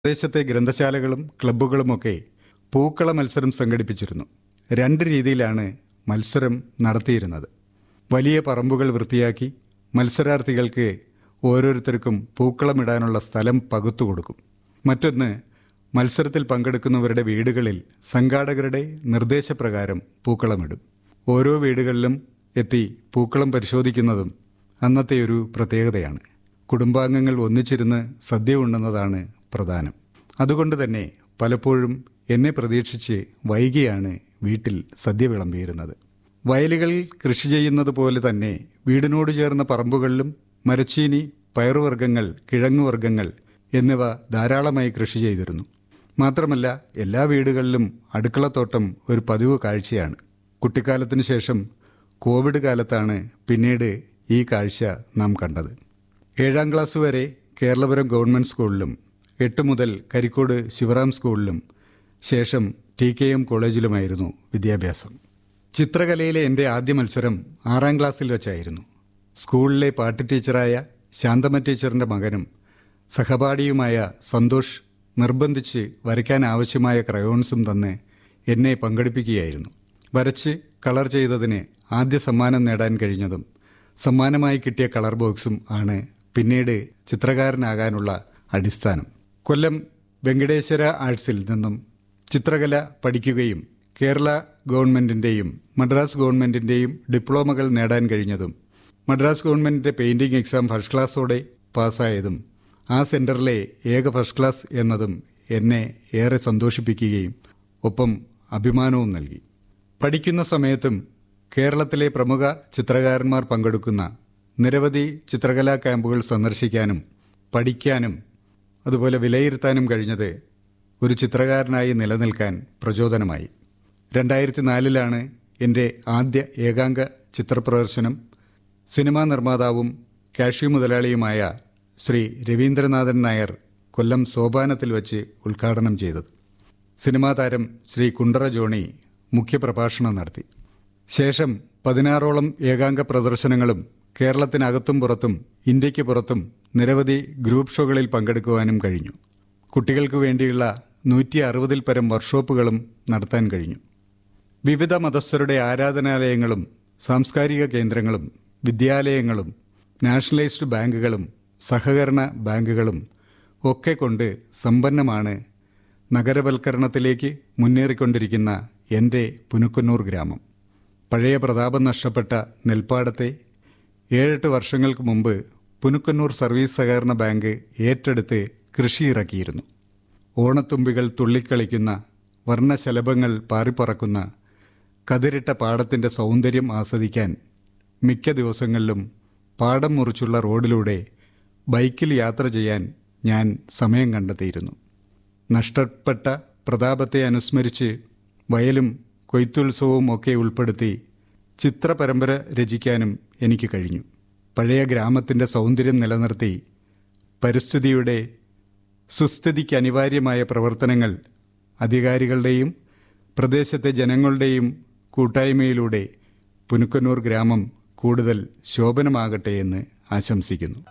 പ്രദേശത്തെ ഗ്രന്ഥശാലകളും ക്ലബ്ബുകളുമൊക്കെ പൂക്കള മത്സരം സംഘടിപ്പിച്ചിരുന്നു രണ്ട് രീതിയിലാണ് മത്സരം നടത്തിയിരുന്നത് വലിയ പറമ്പുകൾ വൃത്തിയാക്കി മത്സരാർത്ഥികൾക്ക് ഓരോരുത്തർക്കും പൂക്കളമിടാനുള്ള സ്ഥലം പകുത്തു കൊടുക്കും മറ്റൊന്ന് മത്സരത്തിൽ പങ്കെടുക്കുന്നവരുടെ വീടുകളിൽ സംഘാടകരുടെ നിർദ്ദേശപ്രകാരം പൂക്കളമിടും ഓരോ വീടുകളിലും എത്തി പൂക്കളം പരിശോധിക്കുന്നതും അന്നത്തെ ഒരു പ്രത്യേകതയാണ് കുടുംബാംഗങ്ങൾ ഒന്നിച്ചിരുന്ന് സദ്യ ഉണ്ണുന്നതാണ് പ്രധാനം അതുകൊണ്ട് തന്നെ പലപ്പോഴും എന്നെ പ്രതീക്ഷിച്ച് വൈകിയാണ് വീട്ടിൽ സദ്യ വിളമ്പിയിരുന്നത് വയലുകളിൽ കൃഷി ചെയ്യുന്നത് പോലെ തന്നെ വീടിനോട് ചേർന്ന പറമ്പുകളിലും മരച്ചീനി പയറുവർഗ്ഗങ്ങൾ കിഴങ്ങുവർഗ്ഗങ്ങൾ എന്നിവ ധാരാളമായി കൃഷി ചെയ്തിരുന്നു മാത്രമല്ല എല്ലാ വീടുകളിലും അടുക്കളത്തോട്ടം ഒരു പതിവ് കാഴ്ചയാണ് കുട്ടിക്കാലത്തിന് ശേഷം കോവിഡ് കാലത്താണ് പിന്നീട് ഈ കാഴ്ച നാം കണ്ടത് ഏഴാം ക്ലാസ് വരെ കേരളപുരം ഗവൺമെൻറ് സ്കൂളിലും എട്ട് മുതൽ കരിക്കോട് ശിവറാം സ്കൂളിലും ശേഷം ടി കെ എം കോളേജിലുമായിരുന്നു വിദ്യാഭ്യാസം ചിത്രകലയിലെ എൻ്റെ ആദ്യ മത്സരം ആറാം ക്ലാസ്സിൽ വെച്ചായിരുന്നു സ്കൂളിലെ പാട്ട് ടീച്ചറായ ശാന്തമ്മ ടീച്ചറിൻ്റെ മകനും സഹപാഠിയുമായ സന്തോഷ് നിർബന്ധിച്ച് വരയ്ക്കാൻ ആവശ്യമായ ക്രയോൺസും തന്ന് എന്നെ പങ്കെടുപ്പിക്കുകയായിരുന്നു വരച്ച് കളർ ചെയ്തതിന് ആദ്യ സമ്മാനം നേടാൻ കഴിഞ്ഞതും സമ്മാനമായി കിട്ടിയ കളർ ബോക്സും ആണ് പിന്നീട് ചിത്രകാരനാകാനുള്ള അടിസ്ഥാനം കൊല്ലം വെങ്കടേശ്വര ആർട്സിൽ നിന്നും ചിത്രകല പഠിക്കുകയും കേരള ഗവൺമെൻറ്റിൻ്റെയും മദ്രാസ് ഗവൺമെൻറ്റിൻ്റെയും ഡിപ്ലോമകൾ നേടാൻ കഴിഞ്ഞതും മദ്രാസ് ഗവൺമെൻറ്റിൻ്റെ പെയിൻറ്റിംഗ് എക്സാം ഫസ്റ്റ് ക്ലാസ്സോടെ പാസ്സായതും ആ സെൻറ്ററിലെ ഏക ഫസ്റ്റ് ക്ലാസ് എന്നതും എന്നെ ഏറെ സന്തോഷിപ്പിക്കുകയും ഒപ്പം അഭിമാനവും നൽകി പഠിക്കുന്ന സമയത്തും കേരളത്തിലെ പ്രമുഖ ചിത്രകാരന്മാർ പങ്കെടുക്കുന്ന നിരവധി ചിത്രകലാ ക്യാമ്പുകൾ സന്ദർശിക്കാനും പഠിക്കാനും അതുപോലെ വിലയിരുത്താനും കഴിഞ്ഞത് ഒരു ചിത്രകാരനായി നിലനിൽക്കാൻ പ്രചോദനമായി രണ്ടായിരത്തി നാലിലാണ് എൻ്റെ ആദ്യ ഏകാംഗ ചിത്രപ്രദർശനം സിനിമാ നിർമ്മാതാവും കാഷ്യൂ മുതലാളിയുമായ ശ്രീ രവീന്ദ്രനാഥൻ നായർ കൊല്ലം സോപാനത്തിൽ വച്ച് ഉദ്ഘാടനം ചെയ്തത് സിനിമാ താരം ശ്രീ കുണ്ടറ ജോണി മുഖ്യപ്രഭാഷണം നടത്തി ശേഷം പതിനാറോളം ഏകാംഗ പ്രദർശനങ്ങളും കേരളത്തിനകത്തും പുറത്തും ഇന്ത്യക്ക് പുറത്തും നിരവധി ഗ്രൂപ്പ് ഷോകളിൽ പങ്കെടുക്കുവാനും കഴിഞ്ഞു കുട്ടികൾക്ക് വേണ്ടിയുള്ള നൂറ്റി അറുപതിൽ പരം വർക്ക്ഷോപ്പുകളും നടത്താൻ കഴിഞ്ഞു വിവിധ മതസ്ഥരുടെ ആരാധനാലയങ്ങളും സാംസ്കാരിക കേന്ദ്രങ്ങളും വിദ്യാലയങ്ങളും നാഷണലൈസ്ഡ് ബാങ്കുകളും സഹകരണ ബാങ്കുകളും ഒക്കെ കൊണ്ട് സമ്പന്നമാണ് നഗരവൽക്കരണത്തിലേക്ക് മുന്നേറിക്കൊണ്ടിരിക്കുന്ന എൻ്റെ പുനുക്കുന്നൂർ ഗ്രാമം പഴയ പ്രതാപം നഷ്ടപ്പെട്ട നെൽപ്പാടത്തെ ഏഴെട്ട് വർഷങ്ങൾക്ക് മുമ്പ് പുനുക്കന്നൂർ സർവീസ് സഹകരണ ബാങ്ക് ഏറ്റെടുത്ത് കൃഷി ഇറക്കിയിരുന്നു ഓണത്തുമ്പികൾ തുള്ളിക്കളിക്കുന്ന വർണ്ണശലഭങ്ങൾ പാറിപ്പറക്കുന്ന കതിരിട്ട പാടത്തിൻ്റെ സൗന്ദര്യം ആസ്വദിക്കാൻ മിക്ക ദിവസങ്ങളിലും പാടം മുറിച്ചുള്ള റോഡിലൂടെ ബൈക്കിൽ യാത്ര ചെയ്യാൻ ഞാൻ സമയം കണ്ടെത്തിയിരുന്നു നഷ്ടപ്പെട്ട പ്രതാപത്തെ അനുസ്മരിച്ച് വയലും കൊയ്ത്തുത്സവവും ഒക്കെ ഉൾപ്പെടുത്തി ചിത്രപരമ്പര രചിക്കാനും എനിക്ക് കഴിഞ്ഞു പഴയ ഗ്രാമത്തിൻ്റെ സൗന്ദര്യം നിലനിർത്തി പരിസ്ഥിതിയുടെ സുസ്ഥിതിക്ക് അനിവാര്യമായ പ്രവർത്തനങ്ങൾ അധികാരികളുടെയും പ്രദേശത്തെ ജനങ്ങളുടെയും കൂട്ടായ്മയിലൂടെ പുനുക്കന്നൂർ ഗ്രാമം കൂടുതൽ ശോഭനമാകട്ടെ എന്ന് ആശംസിക്കുന്നു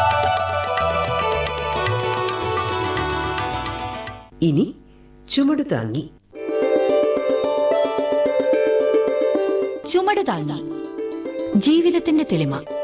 ഇനി ചുമട് താങ്ങി ചുമട് താങ്ങി ജീവിതത്തിന്റെ തെളിമ